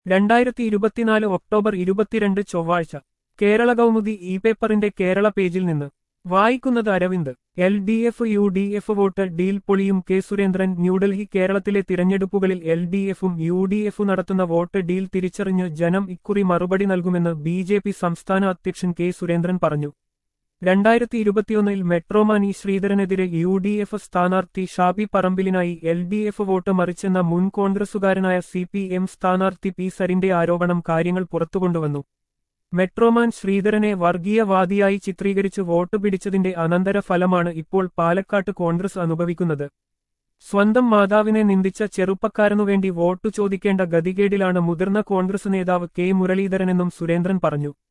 രണ്ടായിരത്തി ഇരുപത്തിനാല് ഒക്ടോബർ ഇരുപത്തിരണ്ട് ചൊവ്വാഴ്ച കേരള കൗമുദി ഇ പേപ്പറിന്റെ കേരള പേജിൽ നിന്ന് വായിക്കുന്നത് Aravind L D F U D F vote deal പൊളിയും കെ സുരേന്ദ്രൻ ന്യൂഡൽഹി കേരളത്തിലെ തിരഞ്ഞെടുപ്പുകളിൽ എൽ ഡി എഫും യു ഡി എഫും നടത്തുന്ന വോട്ട് ഡീൽ തിരിച്ചറിഞ്ഞ് ജനം ഇക്കുറി മറുപടി നൽകുമെന്ന് ബി ജെ പി സംസ്ഥാന അധ്യക്ഷൻ കെ സുരേന്ദ്രൻ പറഞ്ഞു രണ്ടായിരത്തി ഇരുപത്തിയൊന്നിൽ മെട്രോമാൻ ഇ ശ്രീധരനെതിരെ യു ഡി എഫ് സ്ഥാനാർത്ഥി ഷാബി പറമ്പിലിനായി എൽ ഡി എഫ് വോട്ട് മറിച്ചെന്ന മുൻ കോൺഗ്രസുകാരനായ സി പി എം സ്ഥാനാർത്ഥി പി സരിന്റെ ആരോപണം കാര്യങ്ങൾ പുറത്തുകൊണ്ടുവന്നു മെട്രോമാൻ ശ്രീധരനെ വർഗീയവാദിയായി ചിത്രീകരിച്ച് വോട്ട് പിടിച്ചതിന്റെ അനന്തര ഫലമാണ് ഇപ്പോൾ പാലക്കാട്ട് കോൺഗ്രസ് അനുഭവിക്കുന്നത് സ്വന്തം മാതാവിനെ നിന്ദിച്ച ചെറുപ്പക്കാരനുവേണ്ടി വോട്ടു ചോദിക്കേണ്ട ഗതികേടിലാണ് മുതിർന്ന കോൺഗ്രസ് നേതാവ് കെ മുരളീധരനെന്നും സുരേന്ദ്രൻ പറഞ്ഞു